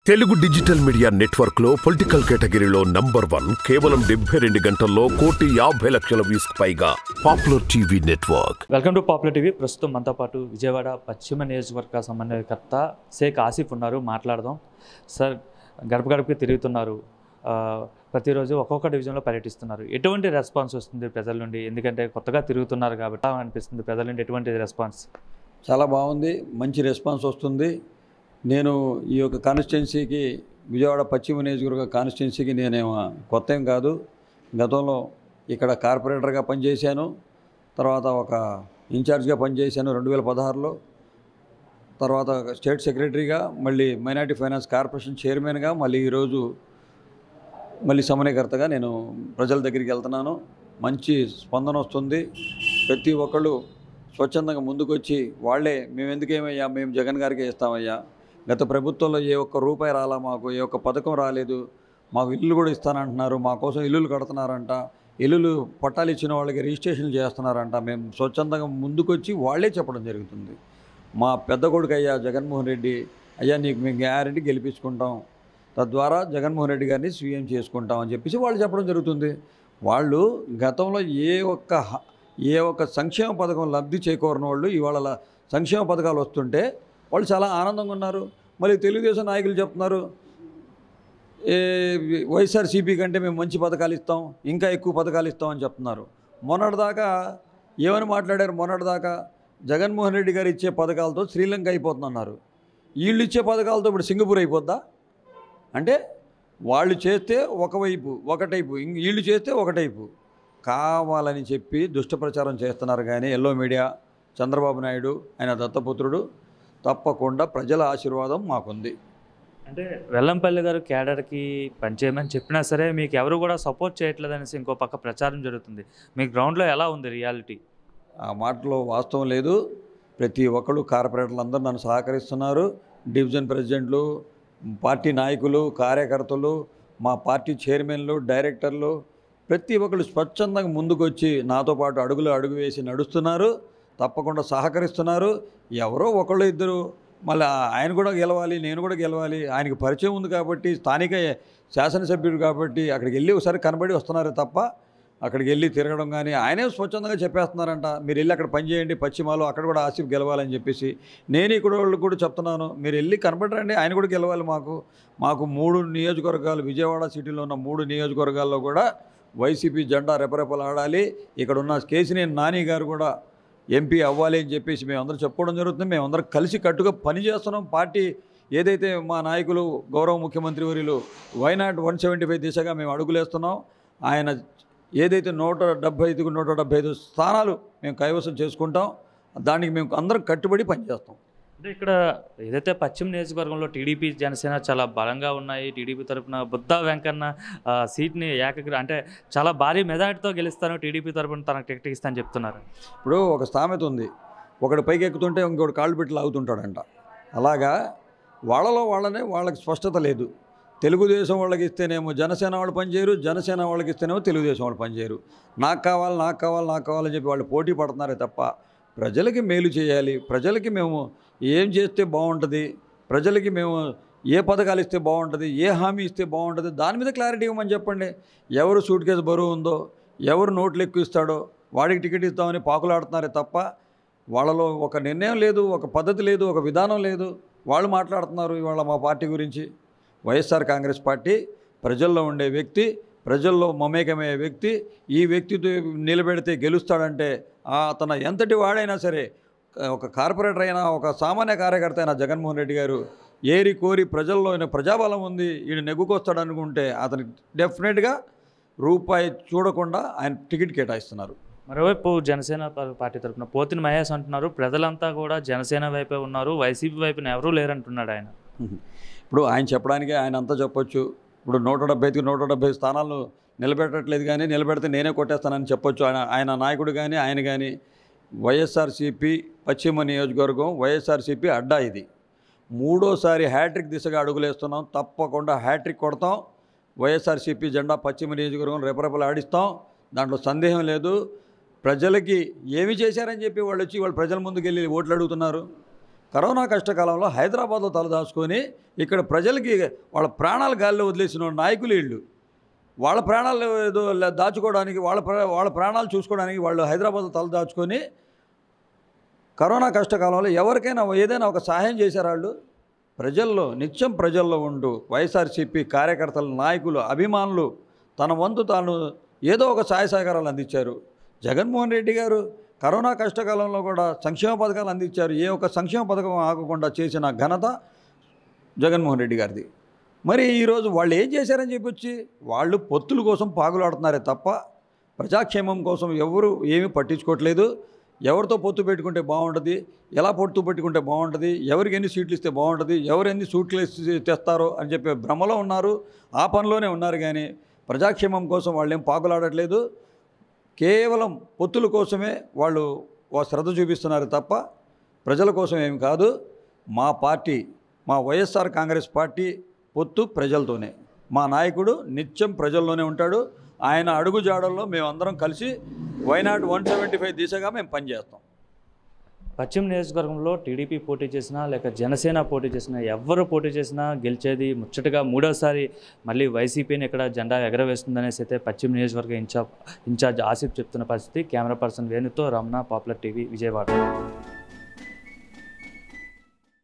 Telugu digital media network లో political కేటగిరీలో number one కేవలం డెబ్బై రెండు గంటల్లో కోటి యాభై లక్షల వ్యూస్ పైగా popular TV network welcome to popular TV ప్రస్తుతం మనతో పాటు విజయవాడ పశ్చిమ నియోజకవర్గ సమన్వయకర్త షేక్ ఆసిఫ్ ఉన్నారు మాట్లాడదాం సార్ గడప గడపకి తిరుగుతున్నారు ఆ, ప్రతిరోజు ఒక్కొక్క డివిజన్లో పర్యటిస్తున్నారు ఎటువంటి రెస్పాన్స్ వస్తుంది ప్రజల నుండి ఎందుకంటే కొత్తగా తిరుగుతున్నారు కాబట్టి అనిపిస్తుంది ప్రజల నుండి ఎటువంటి రెస్పాన్స్ చాలా బాగుంది మంచి రెస్పాన్స్ వస్తుంది నేను ఈ యొక్క కాన్స్టిట్యున్సీకి విజయవాడ పశ్చిమ నియోజకవర్గ కాన్స్టిట్యున్సీకి నేనేమో కొత్త ఏం కాదు గతంలో ఇక్కడ కార్పొరేటర్గా పనిచేశాను తర్వాత ఒక ఇన్ఛార్జ్గా పనిచేశాను రెండు వేల పదహారులో తర్వాత స్టేట్ సెక్రటరీగా మళ్ళీ మైనార్టీ ఫైనాన్స్ కార్పొరేషన్ చైర్మన్గా మళ్ళీ ఈరోజు మళ్ళీ సమన్వయకర్తగా నేను ప్రజల దగ్గరికి వెళ్తున్నాను మంచి స్పందన వస్తుంది ప్రతి ఒక్కళ్ళు స్వచ్ఛందంగా ముందుకొచ్చి వాళ్ళే మేము ఎందుకేమయ్యా మేము జగన్ గారికి ఇస్తామయ్యా గత ప్రభుత్వంలో ఏ ఒక్క రూపాయి రాలా మాకు ఏ ఒక్క పథకం రాలేదు మాకు ఇల్లు కూడా ఇస్తానంటున్నారు మా కోసం ఇల్లులు కడుతున్నారంట ఇల్లులు పట్టాలు ఇచ్చిన వాళ్ళకి రిజిస్ట్రేషన్ చేస్తున్నారంట మేము స్వచ్ఛందంగా ముందుకొచ్చి వాళ్ళే చెప్పడం జరుగుతుంది మా పెద్ద కొడుకు అయ్యా జగన్మోహన్ రెడ్డి అయ్యా నీకు మేము గ్యారెంటీ గెలిపించుకుంటాం తద్వారా జగన్మోహన్ రెడ్డి గారిని సీఎం చేసుకుంటాం అని చెప్పేసి వాళ్ళు చెప్పడం జరుగుతుంది వాళ్ళు గతంలో ఏ ఒక్క హ- ఏ ఒక్క సంక్షేమ పథకం లబ్ధి చేకూరిన వాళ్ళు ఇవాళ ల- సంక్షేమ పథకాలు వస్తుంటే వాళ్ళు చాలా ఆనందంగా ఉన్నారు మళ్ళీ తెలుగుదేశం నాయకులు చెప్తున్నారు ఏ వైఎస్ఆర్సీపీ కంటే మేము మంచి పథకాలు ఇస్తాం ఇంకా ఎక్కువ పథకాలు ఇస్తాం అని చెప్తున్నారు మొన్నటిదాకా ఏమని మాట్లాడారు మొన్నటిదాకా జగన్మోహన్ రెడ్డి గారు ఇచ్చే పథకాలతో శ్రీలంక అయిపోతుందన్నారు వీళ్ళు ఇచ్చే పథకాలతో ఇప్పుడు సింగపూర్ అయిపోద్దా అంటే వాళ్ళు చేస్తే ఒకవైపు ఒకటైపు ఇంక వీళ్ళు చేస్తే ఒకటైపు కావాలని చెప్పి దుష్ట ప్రచారం చేస్తున్నారు కానీ ఎల్లో మీడియా చంద్రబాబు నాయుడు ఆయన దత్తపుత్రుడు తప్పకుండా ప్రజల ఆశీర్వాదం మాకుంది అంటే వెల్లంపల్లి గారు క్యాడర్కి పనిచేయమని చెప్పినా సరే మీకు ఎవరు కూడా సపోర్ట్ చేయట్లేదు అనేసి ఇంకో పక్క ప్రచారం జరుగుతుంది మీ గ్రౌండ్లో ఎలా ఉంది రియాలిటీ ఆ మాటలో వాస్తవం లేదు ప్రతి ఒక్కళ్ళు కార్పొరేటర్లు అందరూ నన్ను సహకరిస్తున్నారు డివిజన్ ప్రెసిడెంట్లు పార్టీ నాయకులు కార్యకర్తలు మా పార్టీ చైర్మన్లు డైరెక్టర్లు ప్రతి ఒక్కళ్ళు స్వచ్ఛందంగా ముందుకొచ్చి నాతో పాటు అడుగులు అడుగు వేసి నడుస్తున్నారు తప్పకుండా సహకరిస్తున్నారు ఎవరో ఒకళ్ళు ఇద్దరు మళ్ళీ ఆయన కూడా గెలవాలి నేను కూడా గెలవాలి ఆయనకి పరిచయం ఉంది కాబట్టి స్థానిక శాసనసభ్యుడు కాబట్టి అక్కడికి వెళ్ళి ఒకసారి కనబడి వస్తున్నారు తప్ప అక్కడికి వెళ్ళి తిరగడం కానీ ఆయనే స్వచ్ఛందంగా చెప్పేస్తున్నారంట మీరు వెళ్ళి అక్కడ పని చేయండి పశ్చిమాలో అక్కడ కూడా ఆసిఫ్ గెలవాలని చెప్పేసి నేను ఇక్కడ వాళ్ళు కూడా చెప్తున్నాను మీరు వెళ్ళి కనబడరండి ఆయన కూడా గెలవాలి మాకు మాకు మూడు నియోజకవర్గాలు విజయవాడ సిటీలో ఉన్న మూడు నియోజకవర్గాల్లో కూడా వైసీపీ జెండా రెపరెపలాడాలి ఇక్కడ ఉన్న కేసినేని నాని గారు కూడా ఎంపీ అవ్వాలి అని చెప్పేసి మేమందరం చెప్పుకోవడం జరుగుతుంది మేమందరం కలిసి కట్టుగా పని చేస్తున్నాం పార్టీ ఏదైతే మా నాయకులు గౌరవ ముఖ్యమంత్రి వర్యులు వైనాట్ వన్ సెవెంటీ ఫైవ్ దిశగా మేము అడుగులేస్తున్నాం ఆయన ఏదైతే నూట డెబ్బై ఐదుకు నూట డెబ్బై ఐదు స్థానాలు మేము కైవసం చేసుకుంటాం దానికి మేము అందరం కట్టుబడి పనిచేస్తాం అంటే ఇక్కడ ఏదైతే పశ్చిమ నియోజకవర్గంలో టీడీపీ జనసేన చాలా బలంగా ఉన్నాయి టీడీపీ తరపున బుద్ధ వెంకన్న ఆ, సీట్ని ఏకగ్ర అంటే చాలా భారీ మెజార్టీతో గెలుస్తాను టీడీపీ తరపున తనకు టికెట్ ఇస్తానని చెప్తున్నారు ఇప్పుడు ఒక సామెత ఉంది ఒకడు పైకి ఎక్కుతుంటే ఇంకోటి కాళ్ళు పెట్టి లాగుతుంటాడంట అలాగా వాళ్ళలో వాళ్ళనే వాళ్ళకి స్పష్టత లేదు తెలుగుదేశం వాళ్ళకి ఇస్తేనేమో జనసేన వాళ్ళు పనిచేయరు జనసేన వాళ్ళకి ఇస్తేనేమో తెలుగుదేశం వాళ్ళు పనిచేయరు నాకు కావాలి నాకు కావాలి నాకు కావాలని చెప్పి వాళ్ళు పోటీ పడుతున్నారే తప్ప ప్రజలకి మేలు చేయాలి ప్రజలకి మేము ఏం చేస్తే బాగుంటుంది ప్రజలకి మేము ఏ పథకాలు ఇస్తే బాగుంటుంది ఏ హామీ ఇస్తే బాగుంటుంది దాని మీద క్లారిటీ ఇవ్వమని చెప్పండి ఎవరు సూట్ కేసు బరువు ఉందో ఎవరు నోట్లు ఎక్కువ ఇస్తాడో వాడికి టికెట్ ఇస్తామని పాకులాడుతున్నారే తప్ప వాళ్ళలో ఒక నిర్ణయం లేదు ఒక పద్ధతి లేదు ఒక విధానం లేదు వాళ్ళు మాట్లాడుతున్నారు ఇవాళ మా పార్టీ గురించి వైఎస్ఆర్ కాంగ్రెస్ పార్టీ ప్రజల్లో ఉండే వ్యక్తి ప్రజల్లో మమేకమయ్యే వ్యక్తి ఈ వ్యక్తితో నిలబెడితే గెలుస్తాడంటే ఆ అతను ఎంతటి వాడైనా సరే ఒక కార్పొరేటర్ అయినా ఒక సామాన్య కార్యకర్త అయినా జగన్మోహన్ రెడ్డి గారు ఏరి కోరి ప్రజల్లో ఈయన ప్రజాబలం ఉంది ఈయన నెగ్గుకొస్తాడు అనుకుంటే అతను డెఫినెట్గా రూపాయి చూడకుండా ఆయన టికెట్ కేటాయిస్తున్నారు మరోవైపు జనసేన ప- పార్టీ తరపున పోతిన మహేష్ అంటున్నారు ప్రజలంతా కూడా జనసేన వైపే ఉన్నారు వైసీపీ వైపున ఎవరూ లేరంటున్నాడు ఆయన ఇప్పుడు ఆయన చెప్పడానికి ఆయన అంతా చెప్పొచ్చు ఇప్పుడు నూట డెబ్బై ఐదుకి నూట డెబ్బై స్థానాలు నిలబెట్టట్లేదు కానీ నిలబెడితే నేనే కొట్టేస్తానని చెప్పొచ్చు ఆయన ఆయన నాయకుడు కానీ ఆయన కానీ వైఎస్ఆర్సీపీ పశ్చిమ నియోజకవర్గం వైఎస్ఆర్సీపీ అడ్డా ఇది మూడోసారి హ్యాట్రిక్ దిశగా అడుగులేస్తున్నాం తప్పకుండా హ్యాట్రిక్ కొడతాం వైఎస్ఆర్సీపీ జెండా పశ్చిమ నియోజకవర్గం రెపరెపలు ఆడిస్తాం దాంట్లో సందేహం లేదు ప్రజలకి ఏమి చేశారని చెప్పి వాళ్ళు వచ్చి వాళ్ళు ప్రజల ముందుకు వెళ్ళి ఓట్లు అడుగుతున్నారు కరోనా కష్టకాలంలో హైదరాబాద్లో తలదాచుకొని ఇక్కడ ప్రజలకి వాళ్ళ ప్రాణాలు గాలిలో వదిలేసిన నాయకులు వీళ్ళు వాళ్ళ ప్రాణాలు ఏదో లే- దాచుకోవడానికి వాళ్ళ ప్రా- వాళ్ళ ప్రాణాలు చూసుకోవడానికి వాళ్ళు హైదరాబాద్లో తల దాచుకొని కరోనా కష్టకాలంలో ఎవరికైనా ఏదైనా ఒక సహాయం చేశారు వాళ్ళు ప్రజల్లో నిత్యం ప్రజల్లో ఉండు వైఎస్ఆర్సీపీ కార్యకర్తలు నాయకులు అభిమానులు తన వంతు తాను ఏదో ఒక సహాయ సహకారాలు అందించారు జగన్మోహన్ రెడ్డి గారు కరోనా కష్టకాలంలో కూడా సంక్షేమ పథకాలు అందించారు ఏ ఒక్క సంక్షేమ పథకం ఆగకుండా చేసిన ఘనత జగన్మోహన్ రెడ్డి గారిది మరి ఈరోజు వాళ్ళు ఏం చేశారని చెప్పి వచ్చి వాళ్ళు పొత్తుల కోసం పాగులాడుతున్నారే తప్ప ప్రజాక్షేమం కోసం ఎవరు ఏమీ పట్టించుకోవట్లేదు ఎవరితో పొత్తు పెట్టుకుంటే బాగుంటుంది ఎలా పొత్తు పెట్టుకుంటే బాగుంటుంది ఎవరికి ఎన్ని సీట్లు ఇస్తే బాగుంటుంది ఎవరు ఎన్ని సీట్లు ఇస్తే తెస్తారో అని చెప్పే భ్రమలో ఉన్నారు ఆ పనిలోనే ఉన్నారు కానీ ప్రజాక్షేమం కోసం వాళ్ళు ఏం పాకులాడట్లేదు కేవలం పొత్తుల కోసమే వాళ్ళు ఓ శ్రద్ధ చూపిస్తున్నారు తప్ప ప్రజల కోసం ఏమి కాదు మా పార్టీ మా వైఎస్ఆర్ కాంగ్రెస్ పార్టీ పొత్తు ప్రజలతోనే మా నాయకుడు నిత్యం ప్రజల్లోనే ఉంటాడు ఆయన అడుగుజాడల్లో మేమందరం కలిసి వైనాట్ వన్ సెవెంటీ ఫైవ్ దిశగా మేము పనిచేస్తాం పశ్చిమ నియోజకవర్గంలో టీడీపీ పోటీ చేసినా లేక జనసేన పోటీ చేసినా ఎవరు పోటీ చేసినా గెలిచేది ముచ్చటగా మూడోసారి మళ్ళీ వైసీపీని ఇక్కడ జెండా ఎగరవేస్తుందనేసి అయితే పశ్చిమ నియోజకవర్గ ఇన్ఛార్జ్ ఇన్ఛార్జ్ ఆసిఫ్ చెప్తున్న పరిస్థితి కెమెరా పర్సన్ వేణుతో రమణ పాపులర్ టీవీ విజయవాడ